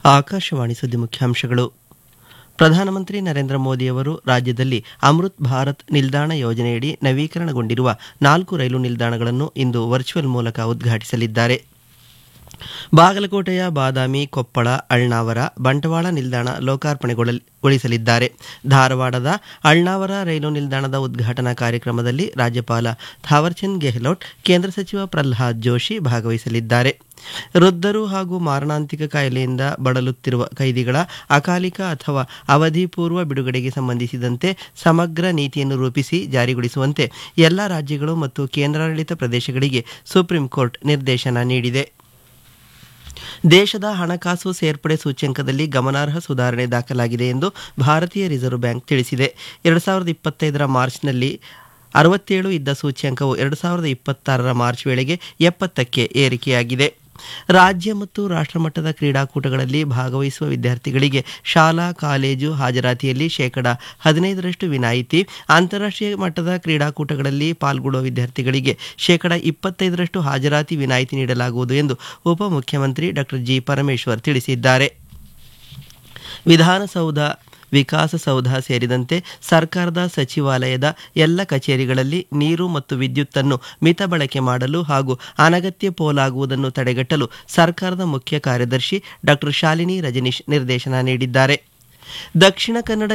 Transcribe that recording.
ಆಕಾಶವಾಣಿ ಸುದ್ದಿ ಮುಖ್ಯಾಂಶಗಳು ಪ್ರಧಾನಮಂತ್ರಿ ನರೇಂದ್ರ ಮೋದಿಯವರು ರಾಜ್ಯದಲ್ಲಿ ಅಮೃತ್ ಭಾರತ್ ನಿಲ್ದಾಣ ಯೋಜನೆಯಡಿ ನವೀಕರಣಗೊಂಡಿರುವ ನಾಲ್ಕು ರೈಲು ನಿಲ್ದಾಣಗಳನ್ನು ಇಂದು ವರ್ಚುವಲ್ ಮೂಲಕ ಉದ್ಘಾಟಿಸಲಿದ್ದಾರೆ ಬಾಗಲಕೋಟೆಯ ಬಾದಾಮಿ ಕೊಪ್ಪಳ ಅಳ್ನಾವರ ಬಂಟ್ವಾಳ ನಿಲ್ದಾಣ ಲೋಕಾರ್ಪಣೆಗೊಳಿಸಲಿದ್ದಾರೆ ಧಾರವಾಡದ ಅಳ್ನಾವರ ರೈಲು ನಿಲ್ದಾಣದ ಉದ್ಘಾಟನಾ ಕಾರ್ಯಕ್ರಮದಲ್ಲಿ ರಾಜ್ಯಪಾಲ ಥಾವರ್ಚಂದ್ ಗೆಹ್ಲೋಟ್ ಕೇಂದ್ರ ಸಚಿವ ಪ್ರಹ್ಲಾದ್ ಜೋಶಿ ಭಾಗವಹಿಸಲಿದ್ದಾರೆ ವೃದ್ಧರು ಹಾಗೂ ಮಾರಣಾಂತಿಕ ಕಾಯಿಲೆಯಿಂದ ಬಳಲುತ್ತಿರುವ ಕೈದಿಗಳ ಅಕಾಲಿಕ ಅಥವಾ ಅವಧಿ ಪೂರ್ವ ಬಿಡುಗಡೆಗೆ ಸಂಬಂಧಿಸಿದಂತೆ ಸಮಗ್ರ ನೀತಿಯನ್ನು ರೂಪಿಸಿ ಜಾರಿಗೊಳಿಸುವಂತೆ ಎಲ್ಲ ರಾಜ್ಯಗಳು ಮತ್ತು ಕೇಂದ್ರಾಡಳಿತ ಪ್ರದೇಶಗಳಿಗೆ ಸುಪ್ರೀಂ ಕೋರ್ಟ್ ನಿರ್ದೇಶನ ನೀಡಿದೆ ದೇಶದ ಹಣಕಾಸು ಸೇರ್ಪಡೆ ಸೂಚ್ಯಂಕದಲ್ಲಿ ಗಮನಾರ್ಹ ಸುಧಾರಣೆ ದಾಖಲಾಗಿದೆ ಎಂದು ಭಾರತೀಯ ರಿಸರ್ವ್ ಬ್ಯಾಂಕ್ ತಿಳಿಸಿದೆ ಎರಡು ಸಾವಿರದ ಇಪ್ಪತ್ತೈದರ ಮಾರ್ಚ್ನಲ್ಲಿ ಅರವತ್ತೇಳು ಇದ್ದ ಸೂಚ್ಯಂಕವು ಎರಡು ಸಾವಿರದ ಇಪ್ಪತ್ತಾರರ ಮಾರ್ಚ್ ವೇಳೆಗೆ ಎಪ್ಪತ್ತಕ್ಕೆ ಏರಿಕೆಯಾಗಿದೆ ರಾಜ್ಯ ಮತ್ತು ರಾಷ್ಟ್ರಮಟ್ಟದ ಕ್ರೀಡಾಕೂಟಗಳಲ್ಲಿ ಭಾಗವಹಿಸುವ ವಿದ್ಯಾರ್ಥಿಗಳಿಗೆ ಶಾಲಾ ಕಾಲೇಜು ಹಾಜರಾತಿಯಲ್ಲಿ ಶೇಕಡ ಹದಿನೈದರಷ್ಟು ವಿನಾಯಿತಿ ಅಂತಾರಾಷ್ಟ್ರೀಯ ಮಟ್ಟದ ಕ್ರೀಡಾಕೂಟಗಳಲ್ಲಿ ಪಾಲ್ಗೊಳ್ಳುವ ವಿದ್ಯಾರ್ಥಿಗಳಿಗೆ ಶೇಕಡ ಇಪ್ಪತ್ತೈದರಷ್ಟು ಹಾಜರಾತಿ ವಿನಾಯಿತಿ ನೀಡಲಾಗುವುದು ಎಂದು ಉಪಮುಖ್ಯಮಂತ್ರಿ ಡಾಕ್ಟರ್ ಜಿ ಪರಮೇಶ್ವರ್ ತಿಳಿಸಿದ್ದಾರೆ ವಿಧಾನಸೌಧ ವಿಕಾಸಸೌಧ ಸೇರಿದಂತೆ ಸರ್ಕಾರದ ಸಚಿವಾಲಯದ ಎಲ್ಲ ಕಚೇರಿಗಳಲ್ಲಿ ನೀರು ಮತ್ತು ವಿದ್ಯುತ್ತನ್ನು ಮಿತ ಬಳಕೆ ಮಾಡಲು ಹಾಗೂ ಅನಗತ್ಯ ಪೋಲಾಗುವುದನ್ನು ತಡೆಗಟ್ಟಲು ಸರ್ಕಾರದ ಮುಖ್ಯ ಕಾರ್ಯದರ್ಶಿ ಡಾಕ್ಟರ್ ಶಾಲಿನಿ ರಜನೀಶ್ ನಿರ್ದೇಶನ ನೀಡಿದ್ದಾರೆ ದಕ್ಷಿಣ ಕನ್ನಡ